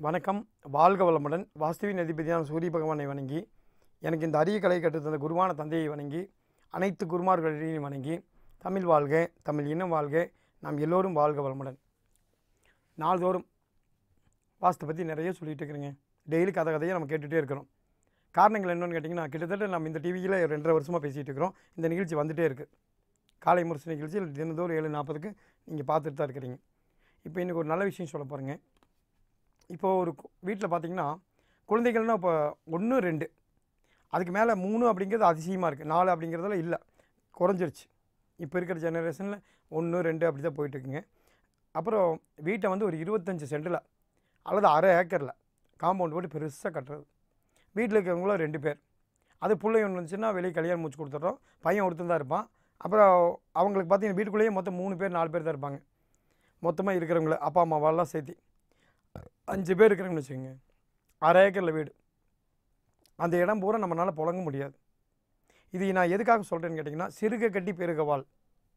வணக்கம் வாழ்க வளமுடன் வாஸ்துவின் அதிபதியான சூரிய பகவானை வணங்கி எனக்கு இந்த அரிய கலை கற்றுத்தந்த குருவான தந்தையை வணங்கி அனைத்து குருமார்களையும் வணங்கி தமிழ் வாழ்க தமிழ் இனம் வாழ்க நாம் எல்லோரும் வாழ்க வளமுடன் நாள்தோறும் வாஸ்து பற்றி நிறைய சொல்லிட்டு இருக்கிறேங்க டெய்லி கதை கதையை நம்ம கேட்டுகிட்டே இருக்கிறோம் காரணங்கள் என்னன்னு கேட்டிங்கன்னா கிட்டத்தட்ட நம்ம இந்த டிவியில் ரெண்டரை வருஷமாக பேசிகிட்டு இருக்கிறோம் இந்த நிகழ்ச்சி வந்துகிட்டே இருக்குது காலை முரசு நிகழ்ச்சியில் தினந்தோறும் ஏழு நாற்பதுக்கு நீங்கள் பார்த்துட்டு தான் இருக்கிறீங்க இப்போ இன்றைக்கி ஒரு நல்ல விஷயம் சொல்ல போகிறேங்க இப்போ ஒரு வீட்டில் பார்த்தீங்கன்னா குழந்தைகள்னால் இப்போ ஒன்று ரெண்டு அதுக்கு மேலே மூணு அப்படிங்கிறது அதிசயமாக இருக்குது நாலு அப்படிங்கிறதுல இல்லை குறைஞ்சிருச்சு இப்போ இருக்கிற ஜெனரேஷனில் ஒன்று ரெண்டு அப்படி தான் போயிட்டுருக்குங்க அப்புறம் வீட்டை வந்து ஒரு இருபத்தஞ்சி சென்டில் அல்லது அரை ஏக்கரில் காம்பவுண்ட் போட்டு பெருசாக கட்டுறது வீட்டில் இருக்கிறவங்களும் ரெண்டு பேர் அது பிள்ளை ஒன்று வந்துச்சுன்னா வெளியே கல்யாணம் முடிச்சு கொடுத்துட்றோம் பையன் ஒருத்தன் தான் இருப்பான் அப்புறம் அவங்களுக்கு பார்த்தீங்கன்னா வீட்டுக்குள்ளேயே மொத்தம் மூணு பேர் நாலு பேர் தான் இருப்பாங்க மொத்தமாக இருக்கிறவங்கள அப்பா அம்மாவெல்லாம் சேர்த்து அஞ்சு பேர் இருக்கிறவங்கன்னு வச்சுக்கோங்க அரை ஏக்கரில் வீடு அந்த இடம் பூரா நம்மளால் புழங்க முடியாது இது நான் எதுக்காக சொல்கிறேன்னு கேட்டிங்கன்னா சிறுக கட்டி பெருக வாழ்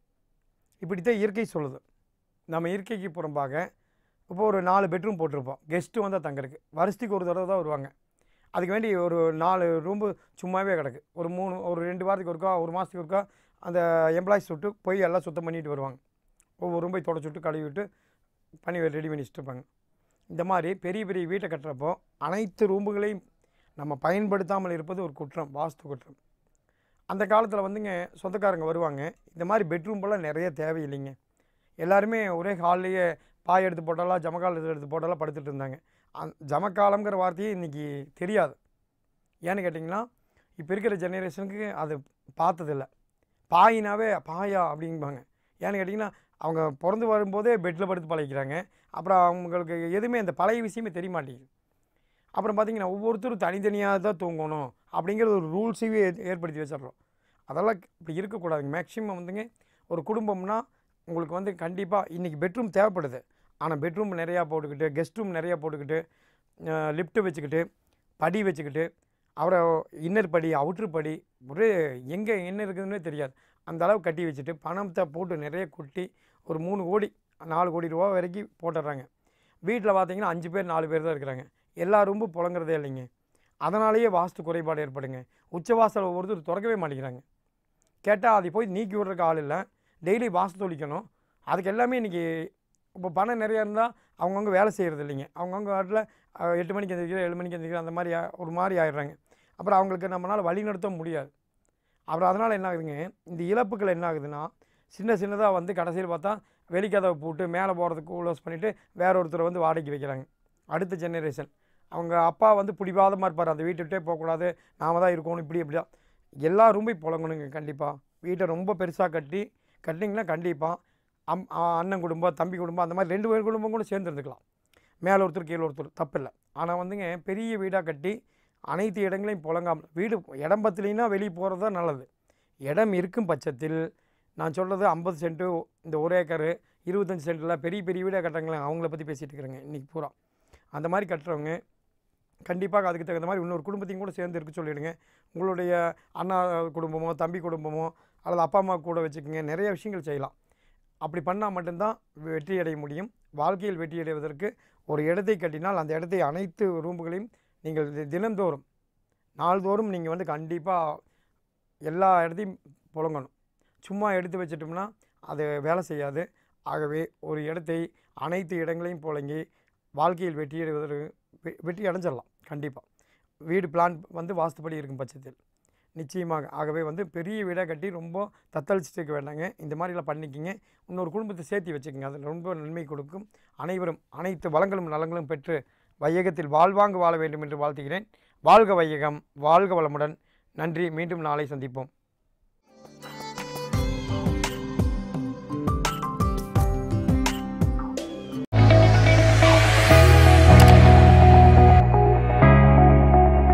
இப்படி தான் இயற்கை சொல்லுது நம்ம இயற்கைக்கு புறம்பாக இப்போ ஒரு நாலு பெட்ரூம் போட்டிருப்போம் கெஸ்ட்டு வந்தால் தங்கறதுக்கு வருஷத்துக்கு ஒரு தடவை தான் வருவாங்க அதுக்கு வேண்டி ஒரு நாலு ரூம்பு சும்மாவே கிடக்கு ஒரு மூணு ஒரு ரெண்டு வாரத்துக்கு ஒருக்கா ஒரு மாதத்துக்கு ஒருக்கா அந்த எம்ப்ளாயிஸ் விட்டு போய் எல்லாம் சுத்தம் பண்ணிட்டு வருவாங்க ஒவ்வொரு ரூம்பை தொடச்சி விட்டு கழுவி விட்டு பண்ணி ரெடி பண்ணி வச்சுட்டு இருப்பாங்க இந்த மாதிரி பெரிய பெரிய வீட்டை கட்டுறப்போ அனைத்து ரூம்புகளையும் நம்ம பயன்படுத்தாமல் இருப்பது ஒரு குற்றம் வாஸ்து குற்றம் அந்த காலத்தில் வந்துங்க சொந்தக்காரங்க வருவாங்க இந்த மாதிரி பெட்ரூம்பெல்லாம் நிறைய தேவையில்லைங்க எல்லாருமே ஒரே ஹால்லேயே பாய் எடுத்து போட்டாலாம் ஜமக்கால் எடுத்து போட்டாலாம் படுத்துட்டு இருந்தாங்க அந் ஜமக்காலம்ங்கிற வார்த்தையே இன்றைக்கி தெரியாது ஏன்னு கேட்டிங்கன்னா இப்போ இருக்கிற ஜெனரேஷனுக்கு அது பார்த்ததில்ல பாயினாவே பாயா அப்படிம்பாங்க ஏன்னு கேட்டிங்கன்னா அவங்க பிறந்து வரும்போதே பெட்டில் படுத்து பழகிக்கிறாங்க அப்புறம் அவங்களுக்கு எதுவுமே அந்த பழைய விஷயமே தெரிய மாட்டேங்குது அப்புறம் பார்த்திங்கன்னா ஒவ்வொருத்தரும் தனித்தனியாக தான் தூங்கணும் அப்படிங்கிற ஒரு ரூல்ஸையே ஏற்படுத்தி வச்சிடுறோம் அதெல்லாம் இப்படி இருக்கக்கூடாதுங்க மேக்ஸிமம் வந்துங்க ஒரு குடும்பம்னா உங்களுக்கு வந்து கண்டிப்பாக இன்றைக்கி பெட்ரூம் தேவைப்படுது ஆனால் பெட்ரூம் நிறையா போட்டுக்கிட்டு கெஸ்ட் ரூம் நிறையா போட்டுக்கிட்டு லிஃப்ட்டு வச்சுக்கிட்டு படி வச்சுக்கிட்டு அப்புறம் இன்னர் படி அவுட்ரு படி ஒரே எங்கே என்ன இருக்குதுன்னே தெரியாது அந்த அளவு கட்டி வச்சுட்டு பணத்தை போட்டு நிறைய கொட்டி ஒரு மூணு கோடி நாலு கோடி ரூபா வரைக்கும் போட்டுடுறாங்க வீட்டில் பார்த்தீங்கன்னா அஞ்சு பேர் நாலு பேர் தான் இருக்கிறாங்க எல்லா ரூமும் புழங்குறதே இல்லைங்க அதனாலேயே வாஸ்து குறைபாடு ஏற்படுங்க உச்சவாசல் ஒவ்வொருத்தர் திறக்கவே மாட்டேங்கிறாங்க கேட்டால் அதை போய் நீக்கி விட்றதுக்கு ஆள் இல்லை டெய்லி வாஸ்து தொழிக்கணும் அதுக்கு எல்லாமே இன்றைக்கி இப்போ பணம் நிறையா இருந்தால் அவங்கவுங்க வேலை செய்கிறது இல்லைங்க அவங்கவுங்க வாட்டில் எட்டு மணிக்கு எந்திரிக்கிறோம் ஏழு மணிக்கு எந்திரிக்கிறோம் அந்த மாதிரி ஆ- ஒரு மாதிரி ஆயிடுறாங்க அப்புறம் அவங்களுக்கு நம்மளால் வழி நடத்த முடியாது அப்புறம் அதனால் என்ன ஆகுதுங்க இந்த இழப்புகள் என்ன ஆகுதுன்னா சின்ன சின்னதாக வந்து கடைசியில் பார்த்தா வெளிக்கதவை போட்டு மேலே போகிறதுக்கு க்ளோஸ் பண்ணிவிட்டு வேற ஒருத்தரை வந்து வாடகைக்கு வைக்கிறாங்க அடுத்த ஜெனரேஷன் அவங்க அப்பா வந்து பிடிவாதமாக இருப்பார் அந்த வீட்டை விட்டே போகக்கூடாது நாம தான் இருக்கணும் இப்படி இப்படி தான் எல்லா ரூம்பையும் புழங்கணுங்க கண்டிப்பாக வீட்டை ரொம்ப பெருசாக கட்டி கட்டினீங்கன்னா கண்டிப்பாக அம் அ- அண்ணன் குடும்பம் தம்பி குடும்பம் அந்த மாதிரி ரெண்டு பேர் குடும்பம் கூட சேர்ந்து இருந்துக்கலாம் மேலே ஒருத்தர் கீழே ஒருத்தர் தப்பில்லை ஆனால் வந்துங்க பெரிய வீடாக கட்டி அனைத்து இடங்களையும் புழங்காமல் வீடு இடம் பத்தலைன்னா வெளியே போகிறது தான் நல்லது இடம் இருக்கும் பட்சத்தில் நான் சொல்கிறது ஐம்பது சென்ட்டு இந்த ஒரு ஏக்கரு இருபத்தஞ்சி சென்ட்டில் பெரிய பெரிய வீடாக கட்டுறாங்களே அவங்கள பற்றி பேசிகிட்டு இருக்கிறேங்க இன்றைக்கி பூரா அந்த மாதிரி கட்டுறவங்க கண்டிப்பாக அதுக்கு தகுந்த மாதிரி இன்னொரு குடும்பத்தையும் கூட சேர்ந்து இருக்க சொல்லிவிடுங்க உங்களுடைய அண்ணா குடும்பமோ தம்பி குடும்பமோ அல்லது அப்பா அம்மா கூட வச்சுக்கோங்க நிறைய விஷயங்கள் செய்யலாம் அப்படி பண்ணால் மட்டும்தான் வெற்றி அடைய முடியும் வாழ்க்கையில் வெற்றி அடைவதற்கு ஒரு இடத்தை கட்டினால் அந்த இடத்தை அனைத்து ரூம்புகளையும் நீங்கள் தி- தினந்தோறும் நாள்தோறும் நீங்கள் வந்து கண்டிப்பாக எல்லா இடத்தையும் புழங்கணும் சும்மா எடுத்து வச்சிட்டோம்னா அது வேலை செய்யாது ஆகவே ஒரு இடத்தை அனைத்து இடங்களையும் புழங்கி வாழ்க்கையில் வெற்றி அடைவதற்கு வெ- வெற்றி அடைஞ்சிடலாம் கண்டிப்பாக வீடு பிளான் வந்து வாஸ்துப்படி இருக்கும் பட்சத்தில் நிச்சயமாக ஆகவே வந்து பெரிய வீடாக கட்டி ரொம்ப தத்தளிச்சுட்டு இருக்க வேண்டாங்க இந்த மாதிரிலாம் பண்ணிக்கிங்க இன்னொரு குடும்பத்தை சேர்த்து வச்சுக்கோங்க அது ரொம்ப நன்மை கொடுக்கும் அனைவரும் அனைத்து வளங்களும் நலங்களும் பெற்று வையகத்தில் வாழ்வாங்கு வாழ வேண்டும் என்று வாழ்த்துகிறேன் வாழ்க வையகம் வாழ்க வளமுடன் நன்றி மீண்டும் நாளை சந்திப்போம்